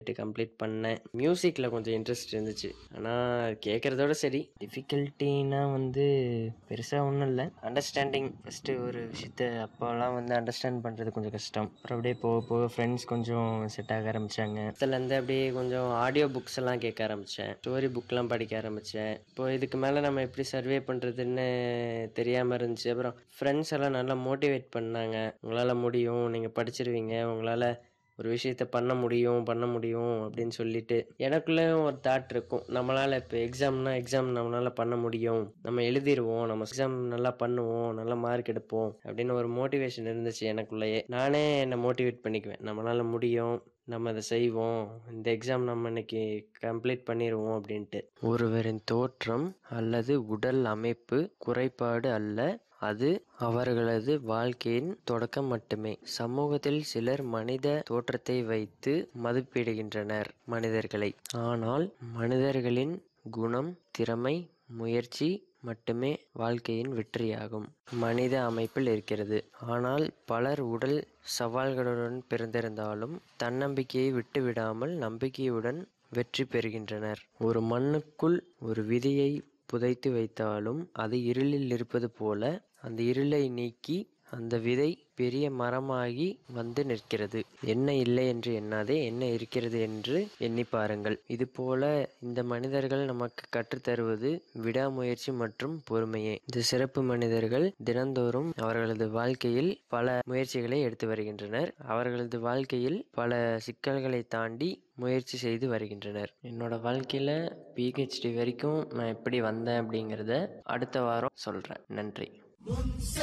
complete பண்ணேன் மியூசிக்கில் கொஞ்சம் இன்ட்ரெஸ்ட் இருந்துச்சு ஆனால் கேட்குறதோட சரி டிஃபிகல்ட்டினா வந்து பெருசாக ஒன்றும் இல்லை அண்டர்ஸ்டாண்டிங் ஃபஸ்ட்டு ஒரு விஷயத்த அப்போல்லாம் வந்து அண்டர்ஸ்டாண்ட் பண்ணுறது கொஞ்சம் கஷ்டம் அப்புறம் அப்படியே போக போக ஃப்ரெண்ட்ஸ் கொஞ்சம் செட் ஆக ஆரம்பித்தாங்க அதுலேருந்து அப்படியே கொஞ்சம் ஆடியோ புக்ஸ் எல்லாம் கேட்க ஆரம்பித்தேன் ஸ்டோரி புக்லாம் படிக்க ஆரம்பித்தேன் இப்போ இதுக்கு மேலே நம்ம எப்படி சர்வே பண்ணுறதுன்னு தெரியாமல் இருந்துச்சு அப்புறம் ஃப்ரெண்ட்ஸ் எல்லாம் நல்லா மோட்டிவேட் பண்ணாங்க உங்களால் முடியும் நீங்கள் படிச்சிருவீங்க உங்களால் ஒரு விஷயத்த பண்ண முடியும் பண்ண முடியும் அப்படின்னு சொல்லிட்டு எனக்குள்ளேயும் ஒரு தாட் இருக்கும் நம்மளால் இப்போ எக்ஸாம்னா எக்ஸாம் நம்மளால் பண்ண முடியும் நம்ம எழுதிருவோம் நம்ம எக்ஸாம் நல்லா பண்ணுவோம் நல்ல மார்க் எடுப்போம் அப்படின்னு ஒரு மோட்டிவேஷன் இருந்துச்சு எனக்குள்ளேயே நானே என்னை மோட்டிவேட் பண்ணிக்குவேன் நம்மளால் முடியும் நம்ம அதை செய்வோம் இந்த எக்ஸாம் நம்ம இன்னைக்கு கம்ப்ளீட் பண்ணிடுவோம் அப்படின்ட்டு ஒருவரின் தோற்றம் அல்லது உடல் அமைப்பு குறைபாடு அல்ல அது அவர்களது வாழ்க்கையின் தொடக்கம் மட்டுமே சமூகத்தில் சிலர் மனித தோற்றத்தை வைத்து மதிப்பிடுகின்றனர் மனிதர்களை ஆனால் மனிதர்களின் குணம் திறமை முயற்சி மட்டுமே வாழ்க்கையின் வெற்றியாகும் மனித அமைப்பில் இருக்கிறது ஆனால் பலர் உடல் சவால்களுடன் பிறந்திருந்தாலும் தன்னம்பிக்கையை விட்டுவிடாமல் நம்பிக்கையுடன் வெற்றி பெறுகின்றனர் ஒரு மண்ணுக்குள் ஒரு விதையை புதைத்து வைத்தாலும் அது இருளில் இருப்பது போல அந்த இருளை நீக்கி அந்த விதை பெரிய மரமாகி வந்து நிற்கிறது என்ன இல்லை என்று எண்ணாதே என்ன இருக்கிறது என்று எண்ணி பாருங்கள் இது போல இந்த மனிதர்கள் நமக்கு கற்றுத்தருவது விடாமுயற்சி மற்றும் பொறுமையே இந்த சிறப்பு மனிதர்கள் தினந்தோறும் அவர்களது வாழ்க்கையில் பல முயற்சிகளை எடுத்து வருகின்றனர் அவர்களது வாழ்க்கையில் பல சிக்கல்களை தாண்டி முயற்சி செய்து வருகின்றனர் என்னோட வாழ்க்கையில் பிஹெச்டி வரைக்கும் நான் எப்படி வந்தேன் அப்படிங்கிறத அடுத்த வாரம் சொல்கிறேன் நன்றி